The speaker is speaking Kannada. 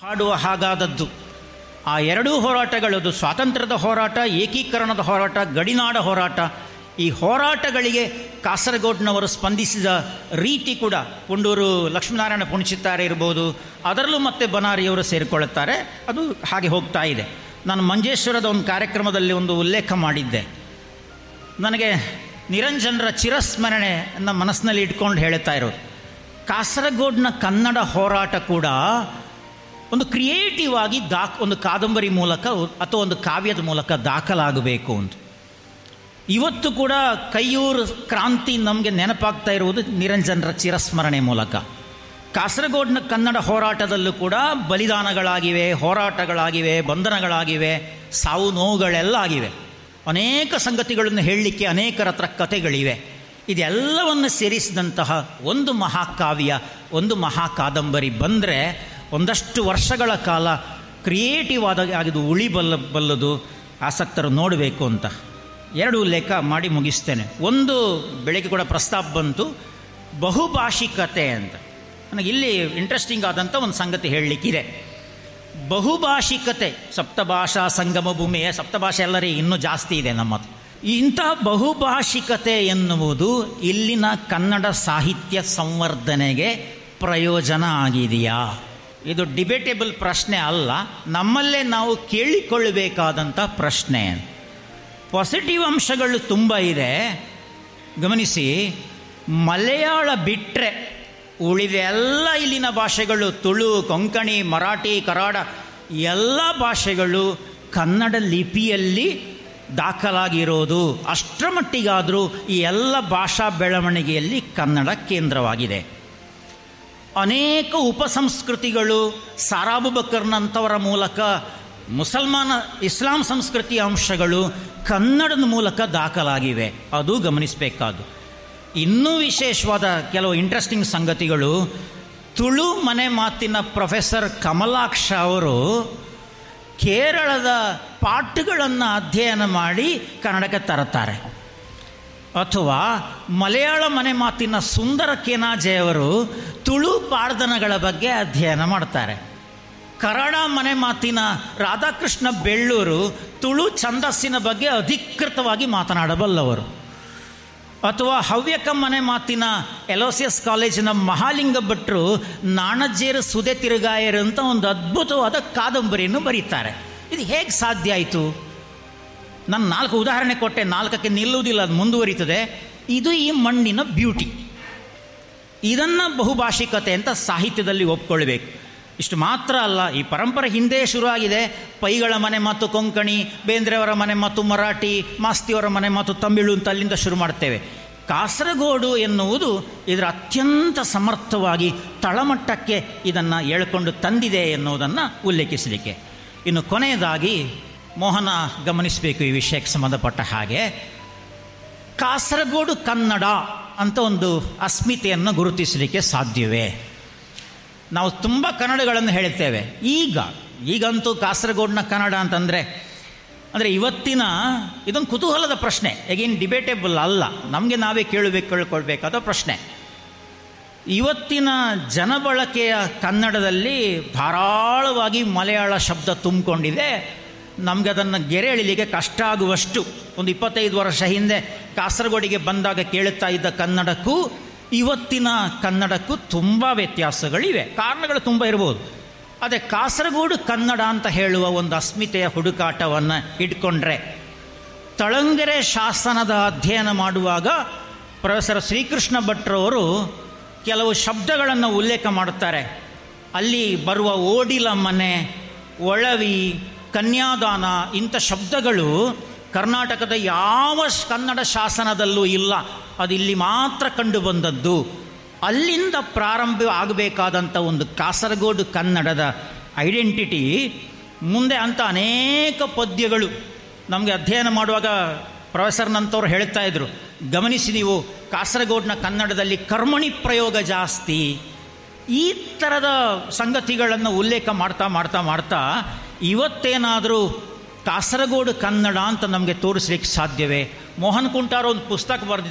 ಹಾಡುವ ಹಾಗಾದದ್ದು ಆ ಎರಡೂ ಹೋರಾಟಗಳದು ಸ್ವಾತಂತ್ರ್ಯದ ಹೋರಾಟ ಏಕೀಕರಣದ ಹೋರಾಟ ಗಡಿನಾಡ ಹೋರಾಟ ಈ ಹೋರಾಟಗಳಿಗೆ ಕಾಸರಗೋಡ್ನವರು ಸ್ಪಂದಿಸಿದ ರೀತಿ ಕೂಡ ಪುಂಡೂರು ಲಕ್ಷ್ಮೀನಾರಾಯಣ ಪುಣ್ಚಿತ್ತಾರೆ ಇರ್ಬೋದು ಅದರಲ್ಲೂ ಮತ್ತೆ ಬನಾರಿಯವರು ಸೇರಿಕೊಳ್ಳುತ್ತಾರೆ ಅದು ಹಾಗೆ ಹೋಗ್ತಾ ಇದೆ ನಾನು ಮಂಜೇಶ್ವರದ ಒಂದು ಕಾರ್ಯಕ್ರಮದಲ್ಲಿ ಒಂದು ಉಲ್ಲೇಖ ಮಾಡಿದ್ದೆ ನನಗೆ ನಿರಂಜನರ ಚಿರಸ್ಮರಣೆ ನಮ್ಮ ಮನಸ್ಸಿನಲ್ಲಿ ಇಟ್ಕೊಂಡು ಹೇಳ್ತಾ ಇರೋದು ಕಾಸರಗೋಡ್ನ ಕನ್ನಡ ಹೋರಾಟ ಕೂಡ ಒಂದು ಕ್ರಿಯೇಟಿವ್ ಆಗಿ ದಾಖ ಒಂದು ಕಾದಂಬರಿ ಮೂಲಕ ಅಥವಾ ಒಂದು ಕಾವ್ಯದ ಮೂಲಕ ದಾಖಲಾಗಬೇಕು ಅಂತ ಇವತ್ತು ಕೂಡ ಕೈಯೂರು ಕ್ರಾಂತಿ ನಮಗೆ ನೆನಪಾಗ್ತಾ ಇರುವುದು ನಿರಂಜನರ ಚಿರಸ್ಮರಣೆ ಮೂಲಕ ಕಾಸರಗೋಡ್ನ ಕನ್ನಡ ಹೋರಾಟದಲ್ಲೂ ಕೂಡ ಬಲಿದಾನಗಳಾಗಿವೆ ಹೋರಾಟಗಳಾಗಿವೆ ಬಂಧನಗಳಾಗಿವೆ ಸಾವು ನೋವುಗಳೆಲ್ಲ ಆಗಿವೆ ಅನೇಕ ಸಂಗತಿಗಳನ್ನು ಹೇಳಲಿಕ್ಕೆ ಅನೇಕರ ಹತ್ರ ಕಥೆಗಳಿವೆ ಇದೆಲ್ಲವನ್ನು ಸೇರಿಸಿದಂತಹ ಒಂದು ಮಹಾಕಾವ್ಯ ಒಂದು ಮಹಾಕಾದಂಬರಿ ಬಂದರೆ ಒಂದಷ್ಟು ವರ್ಷಗಳ ಕಾಲ ಕ್ರಿಯೇಟಿವ್ ಆದ ಆಗಿದ್ದು ಉಳಿಬಲ್ಲ ಬಲ್ಲದು ಆಸಕ್ತರು ನೋಡಬೇಕು ಅಂತ ಎರಡು ಲೆಕ್ಕ ಮಾಡಿ ಮುಗಿಸ್ತೇನೆ ಒಂದು ಬೆಳಗ್ಗೆ ಕೂಡ ಪ್ರಸ್ತಾಪ ಬಂತು ಬಹುಭಾಷಿಕತೆ ಅಂತ ನನಗೆ ಇಲ್ಲಿ ಇಂಟ್ರೆಸ್ಟಿಂಗ್ ಆದಂಥ ಒಂದು ಸಂಗತಿ ಹೇಳಲಿಕ್ಕಿದೆ ಬಹುಭಾಷಿಕತೆ ಸಪ್ತಭಾಷಾ ಸಂಗಮ ಭೂಮಿಯ ಸಪ್ತಭಾಷೆ ಎಲ್ಲರೇ ಇನ್ನೂ ಜಾಸ್ತಿ ಇದೆ ನಮ್ಮದು ಇಂತಹ ಬಹುಭಾಷಿಕತೆ ಎನ್ನುವುದು ಇಲ್ಲಿನ ಕನ್ನಡ ಸಾಹಿತ್ಯ ಸಂವರ್ಧನೆಗೆ ಪ್ರಯೋಜನ ಆಗಿದೆಯಾ ಇದು ಡಿಬೇಟೇಬಲ್ ಪ್ರಶ್ನೆ ಅಲ್ಲ ನಮ್ಮಲ್ಲೇ ನಾವು ಕೇಳಿಕೊಳ್ಳಬೇಕಾದಂಥ ಪ್ರಶ್ನೆ ಪಾಸಿಟಿವ್ ಅಂಶಗಳು ತುಂಬ ಇದೆ ಗಮನಿಸಿ ಮಲಯಾಳ ಬಿಟ್ಟರೆ ಉಳಿದ ಎಲ್ಲ ಇಲ್ಲಿನ ಭಾಷೆಗಳು ತುಳು ಕೊಂಕಣಿ ಮರಾಠಿ ಕರಾಡ ಎಲ್ಲ ಭಾಷೆಗಳು ಕನ್ನಡ ಲಿಪಿಯಲ್ಲಿ ದಾಖಲಾಗಿರೋದು ಅಷ್ಟರ ಮಟ್ಟಿಗಾದರೂ ಈ ಎಲ್ಲ ಭಾಷಾ ಬೆಳವಣಿಗೆಯಲ್ಲಿ ಕನ್ನಡ ಕೇಂದ್ರವಾಗಿದೆ ಅನೇಕ ಉಪಸಂಸ್ಕೃತಿಗಳು ಸಾರಾಬುಬಕರ್ನಂಥವರ ಮೂಲಕ ಮುಸಲ್ಮಾನ ಇಸ್ಲಾಂ ಸಂಸ್ಕೃತಿಯ ಅಂಶಗಳು ಕನ್ನಡದ ಮೂಲಕ ದಾಖಲಾಗಿವೆ ಅದು ಗಮನಿಸಬೇಕಾದ್ದು ಇನ್ನೂ ವಿಶೇಷವಾದ ಕೆಲವು ಇಂಟ್ರೆಸ್ಟಿಂಗ್ ಸಂಗತಿಗಳು ತುಳು ಮನೆ ಮಾತಿನ ಪ್ರೊಫೆಸರ್ ಕಮಲಾಕ್ಷ ಅವರು ಕೇರಳದ ಪಾಠಗಳನ್ನು ಅಧ್ಯಯನ ಮಾಡಿ ಕನ್ನಡಕ್ಕೆ ತರುತ್ತಾರೆ ಅಥವಾ ಮಲಯಾಳ ಮನೆ ಮಾತಿನ ಸುಂದರ ಕೇನಾಜೆಯವರು ತುಳು ಪಾಡ್ದನಗಳ ಬಗ್ಗೆ ಅಧ್ಯಯನ ಮಾಡ್ತಾರೆ ಕನ್ನಡ ಮನೆ ಮಾತಿನ ರಾಧಾಕೃಷ್ಣ ಬೆಳ್ಳೂರು ತುಳು ಛಂದಸ್ಸಿನ ಬಗ್ಗೆ ಅಧಿಕೃತವಾಗಿ ಮಾತನಾಡಬಲ್ಲವರು ಅಥವಾ ಹವ್ಯಕ ಮನೆ ಮಾತಿನ ಎಲೋಸಿಯಸ್ ಕಾಲೇಜಿನ ಮಹಾಲಿಂಗ ಭಟ್ರು ನಾಣಜೇರು ಸುದೆ ತಿರುಗಾಯರು ಅಂತ ಒಂದು ಅದ್ಭುತವಾದ ಕಾದಂಬರಿಯನ್ನು ಬರೀತಾರೆ ಇದು ಹೇಗೆ ಸಾಧ್ಯ ಆಯಿತು ನಾನು ನಾಲ್ಕು ಉದಾಹರಣೆ ಕೊಟ್ಟೆ ನಾಲ್ಕಕ್ಕೆ ನಿಲ್ಲುವುದಿಲ್ಲ ಅದು ಮುಂದುವರಿತದೆ ಇದು ಈ ಮಣ್ಣಿನ ಬ್ಯೂಟಿ ಇದನ್ನು ಬಹುಭಾಷಿಕತೆ ಅಂತ ಸಾಹಿತ್ಯದಲ್ಲಿ ಒಪ್ಕೊಳ್ಬೇಕು ಇಷ್ಟು ಮಾತ್ರ ಅಲ್ಲ ಈ ಪರಂಪರೆ ಹಿಂದೆ ಶುರುವಾಗಿದೆ ಪೈಗಳ ಮನೆ ಮಾತು ಕೊಂಕಣಿ ಬೇಂದ್ರೆಯವರ ಮನೆ ಮಾತು ಮರಾಠಿ ಮಾಸ್ತಿಯವರ ಮನೆ ಮಾತು ತಮಿಳು ಅಂತ ಅಲ್ಲಿಂದ ಶುರು ಮಾಡ್ತೇವೆ ಕಾಸರಗೋಡು ಎನ್ನುವುದು ಇದರ ಅತ್ಯಂತ ಸಮರ್ಥವಾಗಿ ತಳಮಟ್ಟಕ್ಕೆ ಇದನ್ನು ಎಳ್ಕೊಂಡು ತಂದಿದೆ ಎನ್ನುವುದನ್ನು ಉಲ್ಲೇಖಿಸಲಿಕ್ಕೆ ಇನ್ನು ಕೊನೆಯದಾಗಿ ಮೋಹನ ಗಮನಿಸಬೇಕು ಈ ವಿಷಯಕ್ಕೆ ಸಂಬಂಧಪಟ್ಟ ಹಾಗೆ ಕಾಸರಗೋಡು ಕನ್ನಡ ಅಂತ ಒಂದು ಅಸ್ಮಿತೆಯನ್ನು ಗುರುತಿಸಲಿಕ್ಕೆ ಸಾಧ್ಯವೇ ನಾವು ತುಂಬ ಕನ್ನಡಗಳನ್ನು ಹೇಳ್ತೇವೆ ಈಗ ಈಗಂತೂ ಕಾಸರಗೋಡಿನ ಕನ್ನಡ ಅಂತಂದರೆ ಅಂದರೆ ಇವತ್ತಿನ ಇದೊಂದು ಕುತೂಹಲದ ಪ್ರಶ್ನೆ ಎಗೇನ್ ಡಿಬೇಟೇಬಲ್ ಅಲ್ಲ ನಮಗೆ ನಾವೇ ಕೇಳಬೇಕು ಕೇಳ್ಕೊಳ್ಬೇಕಾದ ಪ್ರಶ್ನೆ ಇವತ್ತಿನ ಜನಬಳಕೆಯ ಕನ್ನಡದಲ್ಲಿ ಧಾರಾಳವಾಗಿ ಮಲಯಾಳ ಶಬ್ದ ತುಂಬಿಕೊಂಡಿದೆ ನಮಗೆ ಅದನ್ನು ಗೆರೆ ಎಳಿಲಿಕ್ಕೆ ಕಷ್ಟ ಆಗುವಷ್ಟು ಒಂದು ಇಪ್ಪತ್ತೈದು ವರ್ಷ ಹಿಂದೆ ಕಾಸರಗೋಡಿಗೆ ಬಂದಾಗ ಕೇಳುತ್ತಾ ಇದ್ದ ಕನ್ನಡಕ್ಕೂ ಇವತ್ತಿನ ಕನ್ನಡಕ್ಕೂ ತುಂಬ ವ್ಯತ್ಯಾಸಗಳಿವೆ ಕಾರಣಗಳು ತುಂಬ ಇರ್ಬೋದು ಅದೇ ಕಾಸರಗೋಡು ಕನ್ನಡ ಅಂತ ಹೇಳುವ ಒಂದು ಅಸ್ಮಿತೆಯ ಹುಡುಕಾಟವನ್ನು ಇಟ್ಕೊಂಡ್ರೆ ತಳಂಗೆರೆ ಶಾಸನದ ಅಧ್ಯಯನ ಮಾಡುವಾಗ ಪ್ರೊಫೆಸರ್ ಶ್ರೀಕೃಷ್ಣ ಭಟ್ರವರು ಕೆಲವು ಶಬ್ದಗಳನ್ನು ಉಲ್ಲೇಖ ಮಾಡುತ್ತಾರೆ ಅಲ್ಲಿ ಬರುವ ಓಡಿಲ ಮನೆ ಒಳವಿ ಕನ್ಯಾದಾನ ಇಂಥ ಶಬ್ದಗಳು ಕರ್ನಾಟಕದ ಯಾವ ಕನ್ನಡ ಶಾಸನದಲ್ಲೂ ಇಲ್ಲ ಅದು ಇಲ್ಲಿ ಮಾತ್ರ ಕಂಡು ಬಂದದ್ದು ಅಲ್ಲಿಂದ ಪ್ರಾರಂಭ ಆಗಬೇಕಾದಂಥ ಒಂದು ಕಾಸರಗೋಡು ಕನ್ನಡದ ಐಡೆಂಟಿಟಿ ಮುಂದೆ ಅಂತ ಅನೇಕ ಪದ್ಯಗಳು ನಮಗೆ ಅಧ್ಯಯನ ಮಾಡುವಾಗ ಪ್ರೊಫೆಸರ್ನಂತವ್ರು ಹೇಳ್ತಾ ಇದ್ರು ಗಮನಿಸಿ ನೀವು ಕಾಸರಗೋಡಿನ ಕನ್ನಡದಲ್ಲಿ ಕರ್ಮಣಿ ಪ್ರಯೋಗ ಜಾಸ್ತಿ ಈ ಥರದ ಸಂಗತಿಗಳನ್ನು ಉಲ್ಲೇಖ ಮಾಡ್ತಾ ಮಾಡ್ತಾ ಮಾಡ್ತಾ ಇವತ್ತೇನಾದರೂ ಕಾಸರಗೋಡು ಕನ್ನಡ ಅಂತ ನಮಗೆ ತೋರಿಸ್ಲಿಕ್ಕೆ ಸಾಧ್ಯವೇ ಮೋಹನ್ ಕುಂಟಾರ ಒಂದು ಪುಸ್ತಕ ಬರೆದಿದ್ದಾರೆ